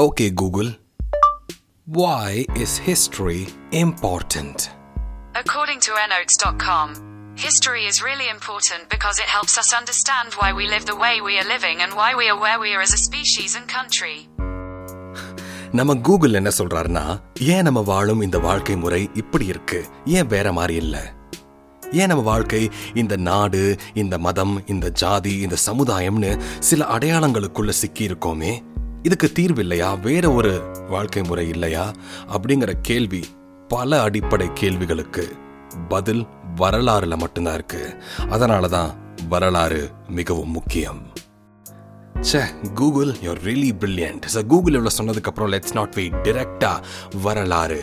Okay, Google. Why is history important? According to enotes.com, history is really important because it helps us understand why we live the way we are living and why we are where we are as a species and country. நம்ம Google என்ன சொல்றாருன்னா ஏன் நம்ம வாழும் இந்த வாழ்க்கை முறை இப்படி இருக்கு ஏன் வேற மாதிரி இல்ல ஏன் நம்ம வாழ்க்கை இந்த நாடு இந்த மதம் இந்த ஜாதி இந்த சமுதாயம்னு சில அடையாளங்களுக்குள்ள சிக்கி இருக்கோமே இதுக்கு தீர்வு இல்லையா வேற ஒரு வாழ்க்கை முறை இல்லையா அப்படிங்கிற கேள்வி பல அடிப்படை கேள்விகளுக்கு பதில் வரலாறுல மட்டும்தான் இருக்கு அதனால தான் வரலாறு மிகவும் முக்கியம் ச்சே Google you're really brilliant so Google இவ்வளோ சொன்னதுக்கு அப்புறம் லெட்ஸ் நாட் வெயிட் டிரெக்டா வரலாறு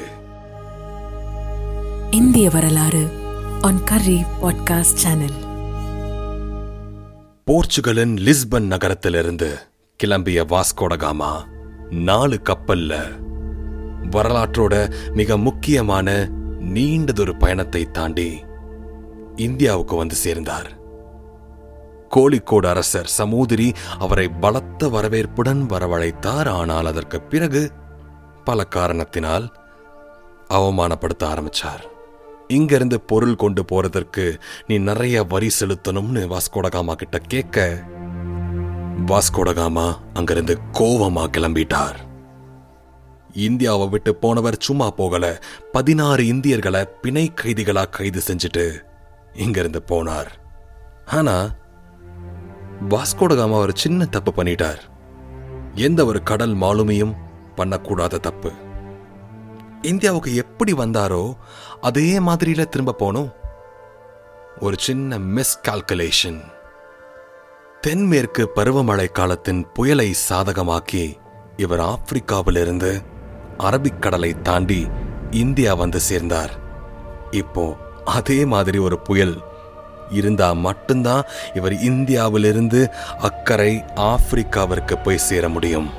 இந்திய வரலாறு on கர்ரி பாட்காஸ்ட் சேனல் போர்ச்சுகலின் லிஸ்பன் நகரத்திலிருந்து கிளம்பிய வாஸ்கோடகாமா நாலு கப்பல்ல வரலாற்றோட மிக முக்கியமான நீண்டதொரு பயணத்தை தாண்டி இந்தியாவுக்கு வந்து சேர்ந்தார் கோழிக்கோடு அரசர் சமூதிரி அவரை பலத்த வரவேற்புடன் வரவழைத்தார் ஆனால் அதற்கு பிறகு பல காரணத்தினால் அவமானப்படுத்த ஆரம்பிச்சார் இங்கிருந்து பொருள் கொண்டு போறதற்கு நீ நிறைய வரி செலுத்தணும்னு வாஸ்கோடகாமா கிட்ட கேட்க வாஸ்கோடகாமா அங்கிருந்து கோவமா கிளம்பிட்டார் இந்தியாவை விட்டு போனவர் சும்மா போகல பதினாறு இந்தியர்களை பிணை கைதிகளா கைது செஞ்சுட்டு இங்கிருந்து போனார் ஆனா வாஸ்கோடகாமா ஒரு சின்ன தப்பு பண்ணிட்டார் எந்த ஒரு கடல் மாலுமியும் பண்ணக்கூடாத தப்பு இந்தியாவுக்கு எப்படி வந்தாரோ அதே மாதிரில திரும்ப போனோம் ஒரு சின்ன மிஸ்கால்குலேஷன் தென்மேற்கு பருவமழை காலத்தின் புயலை சாதகமாக்கி இவர் ஆப்பிரிக்காவிலிருந்து அரபிக்கடலை தாண்டி இந்தியா வந்து சேர்ந்தார் இப்போ அதே மாதிரி ஒரு புயல் இருந்தா மட்டும்தான் இவர் இந்தியாவிலிருந்து அக்கறை ஆப்பிரிக்காவிற்கு போய் சேர முடியும்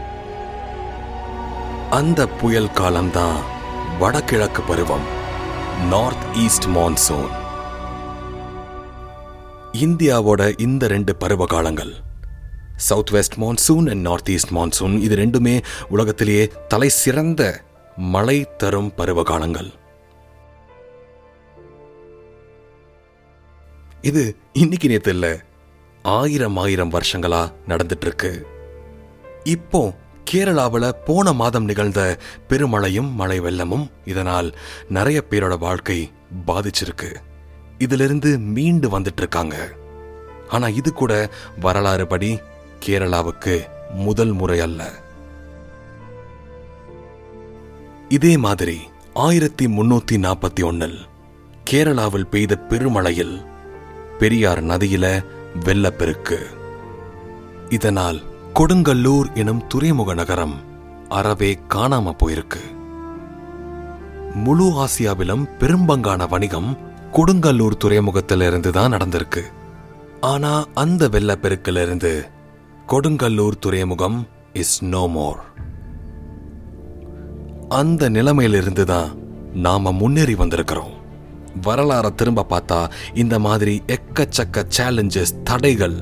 அந்த புயல் காலம்தான் வடகிழக்கு பருவம் நார்த் ஈஸ்ட் மான்சூன் இந்தியாவோட இந்த ரெண்டு பருவ காலங்கள் south west monsoon and north east monsoon இது ரெண்டுமே உலகத்திலேயே தலை சிறந்த மழை தரும் பருவ காலங்கள் இது இன்னைக்கு நேத்து இல்ல ஆயிரம் ஆயிரம் வருஷங்களா நடந்துட்டு இருக்கு இப்போ கேரளாவில் போன மாதம் நிகழ்ந்த பெருமழையும் மழை வெள்ளமும் இதனால் நிறைய பேரோட வாழ்க்கை பாதிச்சிருக்கு இதிலிருந்து மீண்டு வந்துட்டு இருக்காங்க ஆனா இது கூட வரலாறு படி கேரளாவுக்கு முதல் முறை அல்ல இதே மாதிரி ஆயிரத்தி முன்னூத்தி நாற்பத்தி ஒன்னில் கேரளாவில் பெய்த பெருமழையில் பெரியார் நதியில வெள்ளப்பெருக்கு இதனால் கொடுங்கல்லூர் எனும் துறைமுக நகரம் அறவே காணாம போயிருக்கு முழு ஆசியாவிலும் பெரும்பங்கான வணிகம் கொடுங்கல்லூர் துறைமுகத்திலிருந்து தான் நடந்திருக்கு ஆனா அந்த வெள்ளப்பெருக்கிலிருந்து கொடுங்கல்லூர் துறைமுகம் இஸ் நோ மோர் அந்த நிலைமையிலிருந்து தான் நாம முன்னேறி வந்திருக்கிறோம் வரலாற திரும்ப பார்த்தா இந்த மாதிரி எக்கச்சக்க சேலஞ்சஸ் தடைகள்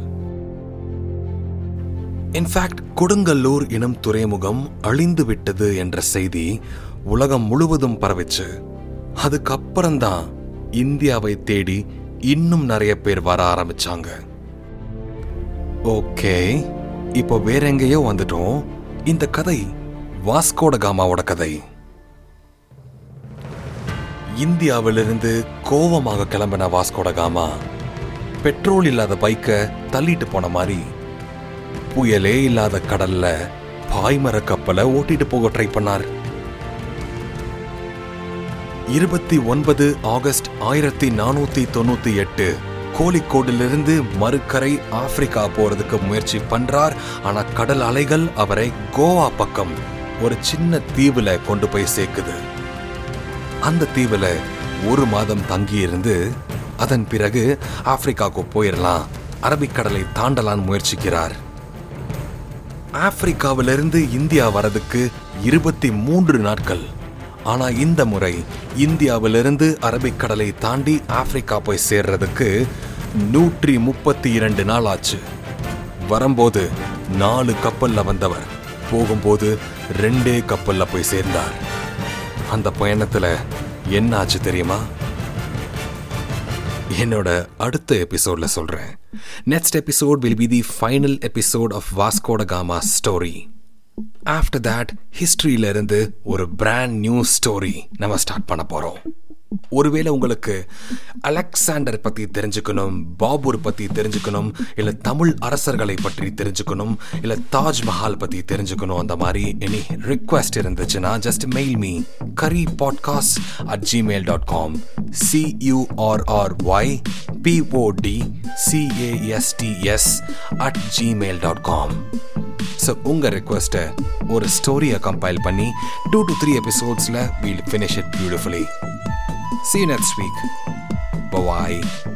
இன்ஃபேக்ட் கொடுங்கல்லூர் எனும் துறைமுகம் அழிந்து விட்டது என்ற செய்தி உலகம் முழுவதும் பரவிச்சு அதுக்கப்புறம்தான் இந்தியாவை தேடி இன்னும் நிறைய பேர் வர ஆரம்பிச்சாங்க ஓகே இப்போ வேற எங்கேயோ வந்துட்டோம் இந்த கதை வாஸ்கோட காமாவோட கதை இந்தியாவிலிருந்து கோவமாக கிளம்பின வாஸ்கோட காமா பெட்ரோல் இல்லாத பைக்கை தள்ளிட்டு போன மாதிரி புயலே இல்லாத கடல்ல பாய்மர கப்பலை ஓட்டிட்டு போக ட்ரை பண்ணார் இருபத்தி ஒன்பது ஆகஸ்ட் ஆயிரத்தி நானூத்தி தொண்ணூத்தி எட்டு கோழிக்கோடிலிருந்து மறுக்கரை ஆப்பிரிக்கா போறதுக்கு முயற்சி பண்றார் ஆனா கடல் அலைகள் அவரை கோவா பக்கம் ஒரு சின்ன தீவுல கொண்டு போய் சேர்க்குது அந்த தீவுல ஒரு மாதம் தங்கி இருந்து அதன் பிறகு ஆப்பிரிக்காவுக்கு போயிடலாம் அரபிக்கடலை தாண்டலான்னு முயற்சிக்கிறார் ஆப்பிரிக்காவிலிருந்து இந்தியா வரதுக்கு இருபத்தி மூன்று நாட்கள் ஆனா இந்த முறை இந்தியாவிலிருந்து அரபிக்கடலை தாண்டி ஆப்பிரிக்கா போய் சேர்றதுக்கு நூற்றி முப்பத்தி இரண்டு நாள் ஆச்சு வரும்போது நாலு கப்பல்ல வந்தவர் போகும்போது ரெண்டே கப்பல்ல போய் சேர்ந்தார் அந்த பயணத்துல என்ன ஆச்சு தெரியுமா என்னோட அடுத்த எபிசோட்ல சொல்றேன் next episode will be the final episode of Vasco da Gama story after that ஹிஸ்டரியில இருந்து ஒரு பிராண்ட் நியூ ஸ்டோரி நம்ம ஸ்டார்ட் பண்ண போறோம் ஒருவேளை உங்களுக்கு அலெக்சாண்டர் பத்தி தெரிஞ்சுக்கணும் பாபூர் பத்தி தெரிஞ்சுக்கணும் இல்ல தமிழ் அரசர்களை பற்றி தெரிஞ்சுக்கணும் இல்ல தாஜ்மஹால் பத்தி தெரிஞ்சுக்கணும் அந்த மாதிரி எனி ரிக்வெஸ்ட் இருந்துச்சுன்னா just mail me curry podcast at Gmail dot com C U R R Y P O D C A S T S at Gmail dot com so உங்கள் ரிக்வெஸ்ட்டை ஒரு ஸ்டோரியை கம்பைல் பண்ணி டூ டு த்ரீ எபிசோட்ஸில் we'll finish it beautifully See you next week. Bye bye.